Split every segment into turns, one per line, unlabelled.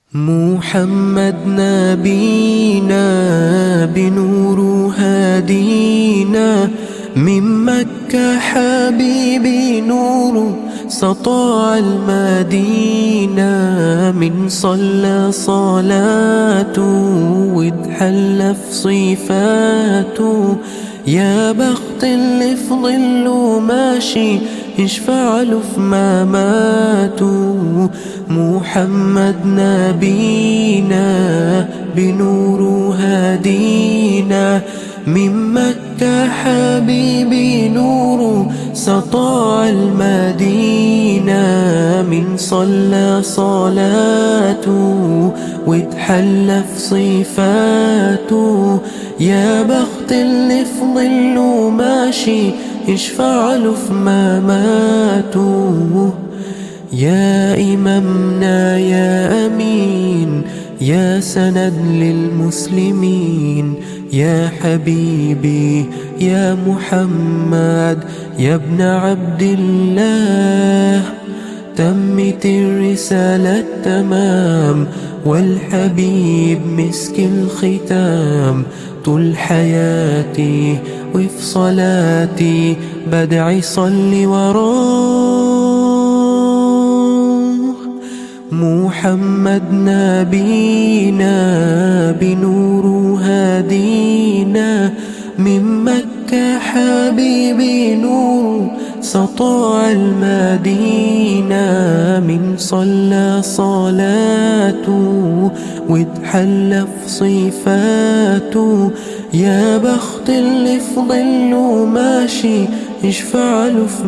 محمد نبينا بنور هادينا من مكة حبيبي نور سطاع المدينة من صلى صلاته واتحلى في صفاته يا بخت اللي في ظله ماشي يشفع له في مماته محمد نبينا بنور هدينا من مكة حبيبي نور سطاع المدينة من صلى صلاته واتحلى في صفاته يا بخت اللي في ظله ماشي يشفع له في مماته يا إمامنا يا أمين يا سند للمسلمين يا حبيبي يا محمد يا ابن عبد الله تمت الرسالة تمام والحبيب مسك الختام طول حياتي وفي صلاتي بدعي صلي وراه محمد نبينا بنور هدينا من مكة حبيبي نور سطاع المدينة من صلى صلاته واتحلى في صفاته يا بخت اللي في ظله ماشي يشفع له في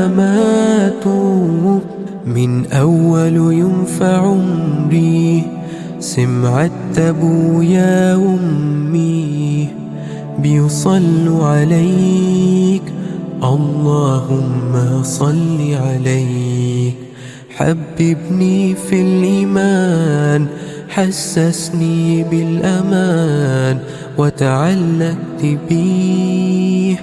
مماته من أول يوم في عمري سمعت أبويا وأمي بيصلوا عليك اللهم صل عليك حببني في الإيمان حسسني بالأمان وتعلقت بيه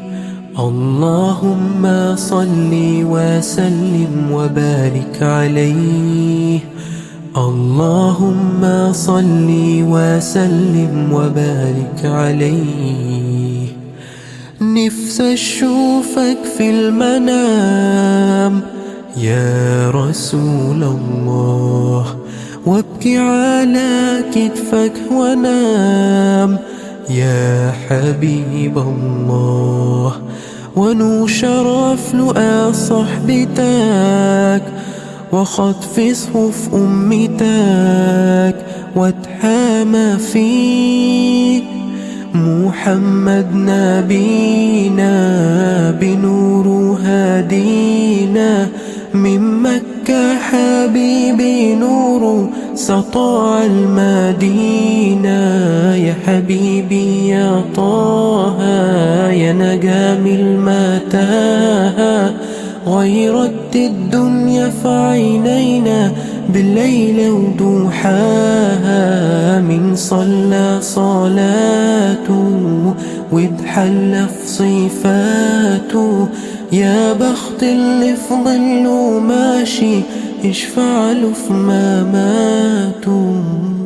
اللهم صل وسلم وبارك عليه اللهم صل وسلم وبارك عليه نفس اشوفك في المنام يا رسول الله وابكي على كتفك وانام يا حبيب الله ونو شرف لقى صحبتك وخطف صفوف أمتك واتحامى فيك محمد نبينا بنور هدينا من مكة حبيبي نور سطاع المدينة يا حبيبي يا طه يا نجام المتاهة غيرت الدنيا في عينينا بالليل ودوحاها من صلى صلاته واتحلى في صفاته يا بخت اللي في ظله ماشي يشفع له في مماته